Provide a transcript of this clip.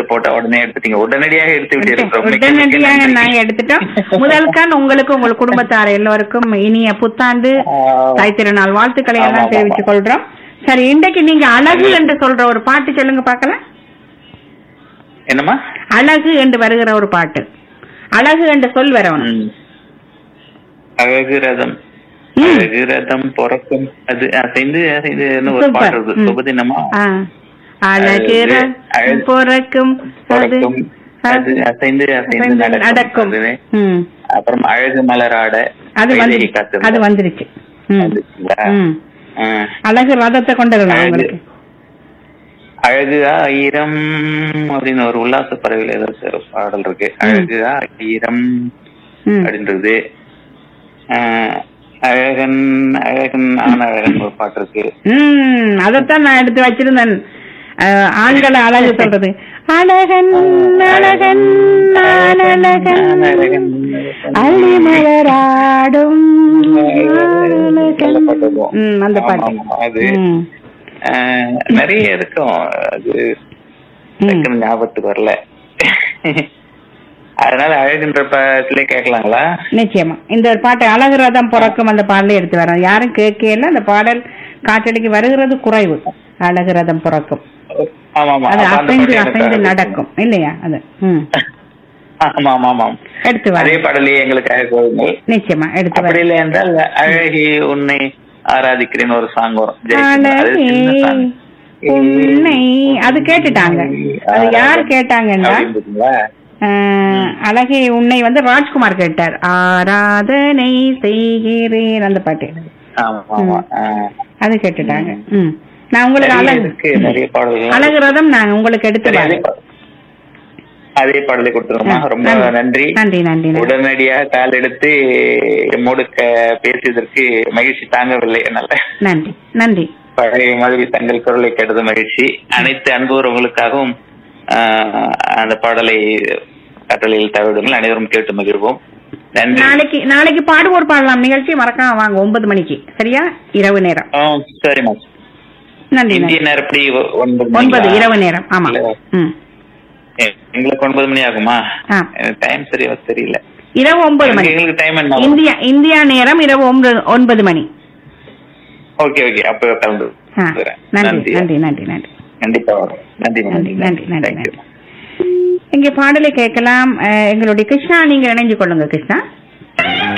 போட்டா உடனே எடுத்துட்டீங்க உடனடியாக எடுத்து விட்டீர்கள் மிக்க, மிக்க உடனடியாக நன்றி. நாங்க எடுத்துட்டோம் முதல் கண் உங்களுக்கு உங்கள் குடும்பத்தார் எல்லோருக்கும் இனிய புத்தாண்டு ஆ, தாய் திருநாள் வாழ்த்துக்களை ஆமா, எல்லாம் ஆமா. தெரிவித்துக் கொள்றோம் சரி இன்றைக்கு நீங்க அழகு என்று சொல்ற ஒரு பாட்டு சொல்லுங்க பார்க்கலாம் என்னம்மா அழகு என்று வருகிற ஒரு பாட்டு அழகு என்று சொல் வரணும் ம். அழகு ரதம் ம். அழகு ரதம் பிறக்கும் அது அசைந்து அசைந்து ஒரு சூப்பர். பாட்டு வருது ம். சுபதினமா ஆ. அழகிற அழகு. பிறக்கும் அது பிறக்கும் அது அசைந்து அசைந்து அசைந்து நடக்கும் நடக்கும் அது. ம். அப்புறம் அழகு மலராட அது வைதேகி வந்து காத்திருந்தாள். அது வந்துருச்சு ம். வந்துச்சுங்களா? ம். ஆ. அழகு ரதத்தை கொண்டிருந்தோம் அழகு. உங்களுக்கு அழகு ஆயிரம் அப்படின்னு ஒரு உல்லாச பறவையில் ஏதோ ஒரு பாடல் இருக்கு அழகு ஆயிரம் ம். அப்படின்றது ஆஹ், அழகன் அழகன் ஆன அழகன் ஒரு பாட்டு இருக்கு ம் அதத்தான் நான் எடுத்து வச்சிருந்தேன் அஹ், ஆண்களை அழகு சொல்றது அழகன் அழகன் நான் அழகன் அள்ளி மலராடும் நல்ல பாட்டு இருக்கும். ம், அந்த ஆமா, பாட்டு ஆமா, அது ம், ஆஹ், நிறைய இருக்கும் அது ம். டக்குன்னு ஞாபகத்துக்கு வரல அதனால அழகுன்ற படத்திலே கேட்கலாங்களா நிச்சயமா இந்த பாட்டு அழகு ரதம் பிறக்கும் அந்த பாடலை எடுத்து வரோம் யாரும் கேட்கல அந்த பாடல் காற்றடிக்கு வருகிறது குறைவு அழகு ரதம் பிறக்கும் ஆமா ஆமா அது அப்ப அந்த அசைந்து பாட்டு எனக்கு அசைந்து அழகு. நடக்கும் இல்லையா அது ம் ஆமா ஆமா ஆமா எடுத்து அதே வரோம் பாடலையே எங்களுக்காக கோருங்கள் நிச்சயமா எடுத்து அப்படி வரோம் இல்லை என்றால் அழகி உன்னை ஆராதிக்கிறேன்னு ஒரு சாங் வரும் ஜெயச்சந்திரன். அது அழகே சின்ன song. உன்னை அது கேட்டுட்டாங்க அது யார் கேட்டாங்கன்னா அப்படின்றீங்களா? ஆஹ், அழகே உன்னை வந்து ராஜ்குமார் கேட்டார் ஆராதனை செய்கிறேன் அந்த பாட்டு ஆமா ஆமா ஆ. அது கேட்டுட்டாங்க ம் நான் உங்களுக்கு நிறைய அழகு இருக்கு நிறைய பாடல்கள் அழகு ரதம் நான் உங்களுக்கு எடுத்து சரி, அதே வரேன் பா- அதே பாடலை கொடுத்துருமா ரொம்ப நன்றி நன்றி நன்றி நன்றி உடனடியாக கால் எடுத்து எம்மோடு க- பேசியதற்கு மகிழ்ச்சி தாங்கவில்லை என்னால நன்றி நன்றி பழைய மாதிரி தங்கள் குரலை கேட்டது மகிழ்ச்சி அனைத்து அன்புறவங்களுக்காகவும் ஆஹ், அந்த பாடலை கட்டளையில் தவிடுங்கள் அனைவரும் கேட்டு மகிழ்வோம் நன்றி நாளைக்கு நாளைக்கு பாடுவோர் பாடலாம் நிகழ்ச்சி மறக்காம வாங்க ஒன்பது மணிக்கு சரியா இரவு நேரம் ஆ, சரிம்மா நன்றி இந்திய நன்றி நேரப்படி ஒ- ஒன்பது ஒன்பது மணிங்களா? இரவு நேரம் ஆமா இல்ல. ம் எ- எங்களுக்கு ஒன்பது மணி ஆகுமா ஆ. டைம் சரியா தெரியல இரவு ஒன்பது மணி எங்களுக்கு டைம் என்ன இந்தியா இந்தியா நேரம் இரவு ஒன்பது ஒன்பது மணி ஓகே ஓகே அப்ப கலந்து ஆ, வரேன். நன்றி நன்றி நன்றி நன்றி கண்டிப்பா வரேன் நன்றி நன்றி நன்றி நன்றி Thank you. நன்றி இங்கே பாடலை கேட்கலாம் அஹ், எங்களுடைய கிருஷ்ணா நீங்க இணைஞ்சு கொள்ளுங்க கிருஷ்ணா